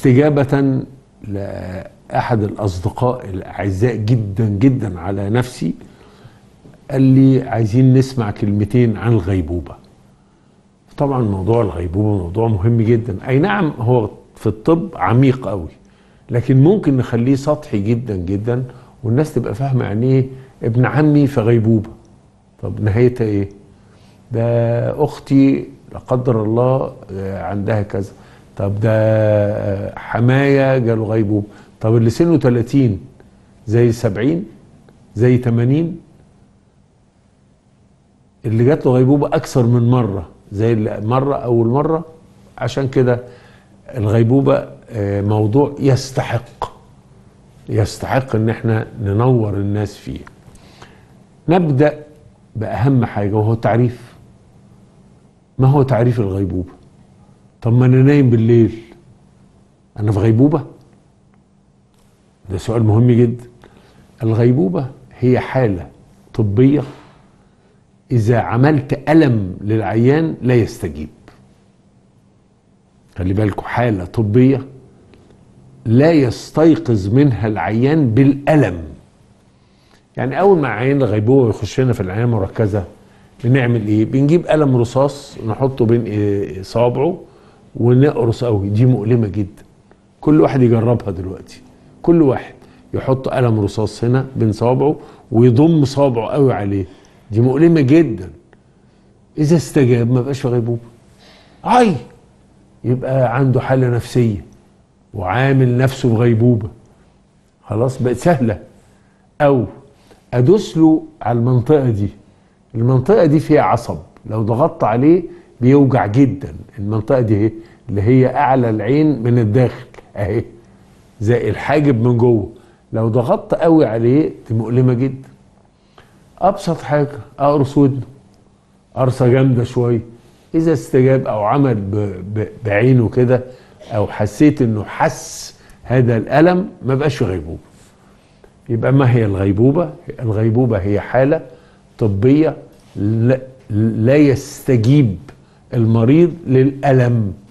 استجابة لأحد الأصدقاء الأعزاء جدا جدا على نفسي قال لي عايزين نسمع كلمتين عن الغيبوبة طبعا موضوع الغيبوبة موضوع مهم جدا أي نعم هو في الطب عميق قوي لكن ممكن نخليه سطحي جدا جدا والناس تبقى فاهمة يعني ايه ابن عمي في غيبوبة طب نهايتها ايه ده اختي لا قدر الله آه، عندها كذا طب ده آه، حماية جاله غيبوبة طب اللي سنه 30 زي 70 زي 80 اللي جات له غيبوبة أكثر من مرة زي اللي مرة أول مرة عشان كده الغيبوبة آه، موضوع يستحق يستحق ان احنا ننور الناس فيه نبدأ بأهم حاجة وهو التعريف ما هو تعريف الغيبوبة طب ما انا نايم بالليل انا في غيبوبة ده سؤال مهم جدا الغيبوبة هي حالة طبية إذا عملت ألم للعيان لا يستجيب خلي بالكم حالة طبية لا يستيقظ منها العيان بالألم يعني أول ما عيان الغيبوبة يخش لنا في العناية المركزة بنعمل إيه؟ بنجيب قلم رصاص نحطه بين إيه- صوابعه ونقرص قوي دي مؤلمة جدا كل واحد يجربها دلوقتي كل واحد يحط قلم رصاص هنا بين صوابعه ويضم صوابعه قوي عليه دي مؤلمة جدا إذا استجاب ما بقاش في غيبوبة عي يبقى عنده حالة نفسية وعامل نفسه في غيبوبة خلاص بقت سهلة أو أدوس له على المنطقة دي المنطقة دي فيها عصب لو ضغطت عليه بيوجع جدا المنطقة دي اهي اللي هي أعلى العين من الداخل أهي زي الحاجب من جوه لو ضغطت قوي عليه دي مؤلمة جدا أبسط حاجة أقرص ودنه قرصة جامدة شوية إذا استجاب أو عمل ب... ب... بعينه كده أو حسيت إنه حس هذا الألم ما بقاش في غيبوبة يبقى ما هي الغيبوبة؟ الغيبوبة هي حالة طبية لا, لا يستجيب المريض للألم